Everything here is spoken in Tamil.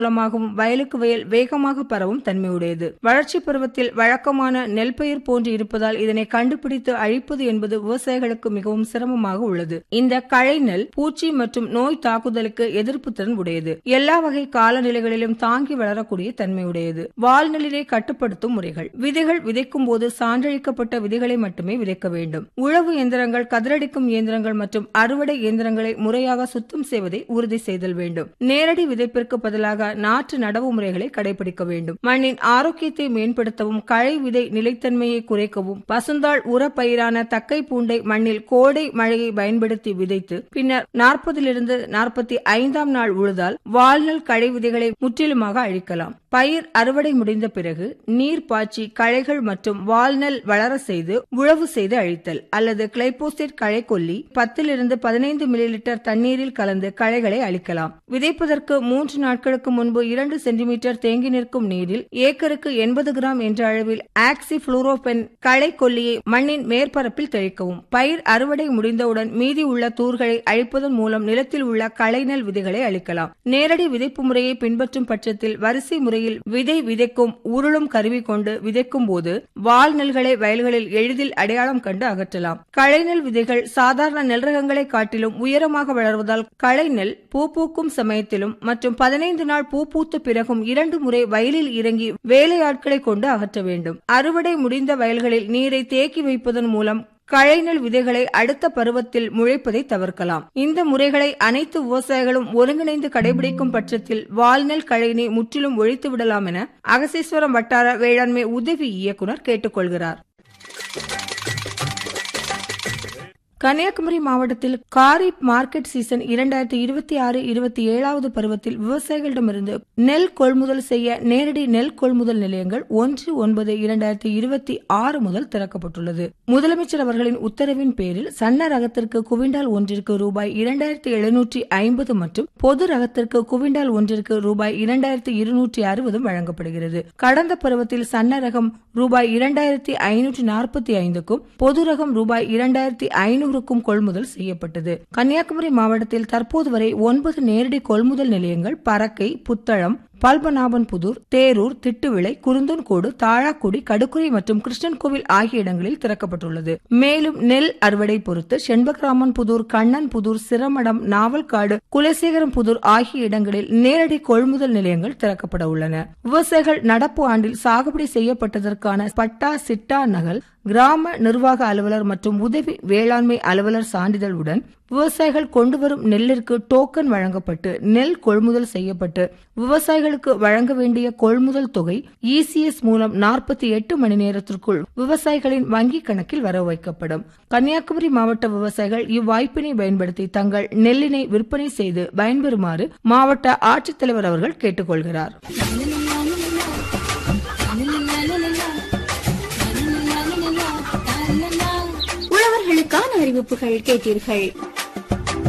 மூலமாகவும் வயலுக்கு வயல் வேகமாக பரவும் தன்மையுடையது வளர்ச்சி பருவத்தில் வழக்கமான நெல் பயிர் போன்று இருப்பதால் இதனை கண்டுபிடித்து அழிப்பது என்பது விவசாயிகளுக்கு மிகவும் சிரமமாக உள்ளது இந்த களை நெல் பூச்சி மற்றும் நோய் தாக்குதலுக்கு எதிர்ப்பு திறன் உடையது எல்லா வகை காலநிலைகளிலும் தாங்கி வளரக்கூடிய தன்மையுடையது வால்நெல்லினை கட்டுப்படுத்தும் முறைகள் விதைகள் விதைக்கும் போது சான்றளிக்கப்பட்ட விதைகளை மட்டுமே விதைக்க வேண்டும் உழவு இயந்திரங்கள் கதிரடிக்கும் இயந்திரங்கள் மற்றும் அறுவடை இயந்திரங்களை முறையாக சுத்தம் செய்வதை உறுதி செய்தல் வேண்டும் நேரடி விதைப்பிற்கு பதிலாக நாற்று நடவு முறைகளை கடைபிடிக்க வேண்டும் மண்ணின் ஆரோக்கியத்தை மேம்படுத்தவும் களை விதை நிலைத்தன்மையை குறைக்கவும் பசுந்தாள் உர பயிரான தக்கை பூண்டை மண்ணில் கோடை மழையை பயன்படுத்தி விதைத்து பின்னர் நாற்பதிலிருந்து நாற்பத்தி ஐந்தாம் நாள் உழுதால் வால்நெல் களை விதைகளை முற்றிலுமாக அழிக்கலாம் பயிர் அறுவடை முடிந்த பிறகு நீர் பாய்ச்சி களைகள் மற்றும் வால்நெல் வளர செய்து உழவு செய்து அழித்தல் அல்லது கிளைபோசேட் களை கொல்லி பத்திலிருந்து பதினைந்து மில்லி லிட்டர் தண்ணீரில் கலந்து களைகளை அழிக்கலாம் விதைப்பதற்கு மூன்று நாட்களுக்கு முன்பு இரண்டு சென்டிமீட்டர் தேங்கி நிற்கும் நீரில் ஏக்கருக்கு எண்பது கிராம் என்ற அளவில் ஆக்சி புளூரோபென் களை கொல்லியை மண்ணின் மேற்பரப்பில் தெளிக்கவும் பயிர் அறுவடை முடிந்தவுடன் மீதி உள்ள தூர்களை அழிப்பதன் மூலம் நிலத்தில் உள்ள களைநெல் விதைகளை அழிக்கலாம் நேரடி விதைப்பு முறையை பின்பற்றும் பட்சத்தில் வரிசை முறையில் விதை விதைக்கும் உருளும் கருவி கொண்டு விதைக்கும் போது வால் நெல்களை வயல்களில் எளிதில் அடையாளம் கண்டு அகற்றலாம் களைநெல் விதைகள் சாதாரண நெல் ரகங்களை காட்டிலும் உயரமாக வளர்வதால் களைநெல் பூ பூக்கும் சமயத்திலும் மற்றும் பதினைந்து நாள் பூ பூத்த பிறகும் இரண்டு முறை வயலில் இறங்கி வேலையாட்களை கொண்டு அகற்ற வேண்டும் அறுவடை முடிந்த வயல்களில் நீரை தேக்கி வைப்பதன் மூலம் கழைநெல் விதைகளை அடுத்த பருவத்தில் முளைப்பதை தவிர்க்கலாம் இந்த முறைகளை அனைத்து விவசாயிகளும் ஒருங்கிணைந்து கடைபிடிக்கும் பட்சத்தில் வால்நெல் கழையினை முற்றிலும் ஒழித்து விடலாம் என அகசீஸ்வரம் வட்டார வேளாண்மை உதவி இயக்குனர் கேட்டுக்கொள்கிறார் கன்னியாகுமரி மாவட்டத்தில் காரிப் மார்க்கெட் சீசன் இரண்டாயிரத்தி இருபத்தி ஆறு இருபத்தி ஏழாவது பருவத்தில் விவசாயிகளிடமிருந்து நெல் கொள்முதல் செய்ய நேரடி நெல் கொள்முதல் நிலையங்கள் ஒன்று ஒன்பது இரண்டாயிரத்தி இருபத்தி ஆறு முதல் திறக்கப்பட்டுள்ளது முதலமைச்சர் அவர்களின் உத்தரவின் பேரில் சன்ன ரகத்திற்கு குவிண்டால் ஒன்றிற்கு ரூபாய் இரண்டாயிரத்தி எழுநூற்றி ஐம்பது மற்றும் பொது ரகத்திற்கு குவிண்டால் ஒன்றிற்கு ரூபாய் இரண்டாயிரத்தி இருநூற்றி அறுபதும் வழங்கப்படுகிறது கடந்த பருவத்தில் சன்ன ரகம் ரூபாய் இரண்டாயிரத்தி ஐநூற்றி நாற்பத்தி ஐந்துக்கும் பொது ரகம் ரூபாய் இரண்டாயிரத்தி ஐநூறு ஐநூறுக்கும் கொள்முதல் செய்யப்பட்டது கன்னியாகுமரி மாவட்டத்தில் தற்போது வரை ஒன்பது நேரடி கொள்முதல் நிலையங்கள் பறக்கை புத்தளம் பல்பநாபன்புதூர் தேரூர் திட்டுவிளை குருந்தன்கோடு தாழாக்குடி கடுக்குறை மற்றும் கிருஷ்ணன் கோவில் ஆகிய இடங்களில் திறக்கப்பட்டுள்ளது மேலும் நெல் அறுவடை பொறுத்து செண்பகராமன் புதூர் கண்ணன் புதூர் சிரமடம் நாவல்காடு குலசேகரம் புதூர் ஆகிய இடங்களில் நேரடி கொள்முதல் நிலையங்கள் திறக்கப்பட உள்ளன விவசாயிகள் நடப்பு ஆண்டில் சாகுபடி செய்யப்பட்டதற்கான பட்டா சிட்டா நகல் கிராம நிர்வாக அலுவலர் மற்றும் உதவி வேளாண்மை அலுவலர் சான்றிதழுடன் விவசாயிகள் கொண்டுவரும் நெல்லிற்கு டோக்கன் வழங்கப்பட்டு நெல் கொள்முதல் செய்யப்பட்டு விவசாயிகளுக்கு வழங்க வேண்டிய கொள்முதல் தொகை இசிஎஸ் மூலம் நாற்பத்தி எட்டு மணி நேரத்திற்குள் விவசாயிகளின் வங்கிக் கணக்கில் வர வைக்கப்படும் கன்னியாகுமரி மாவட்ட விவசாயிகள் இவ்வாய்ப்பினை பயன்படுத்தி தங்கள் நெல்லினை விற்பனை செய்து பயன்பெறுமாறு மாவட்ட ஆட்சித்தலைவர் அவர்கள் கேட்டுக்கொள்கிறார் உழவர்களுக்கான அறிவிப்புகள் கேட்டீர்கள்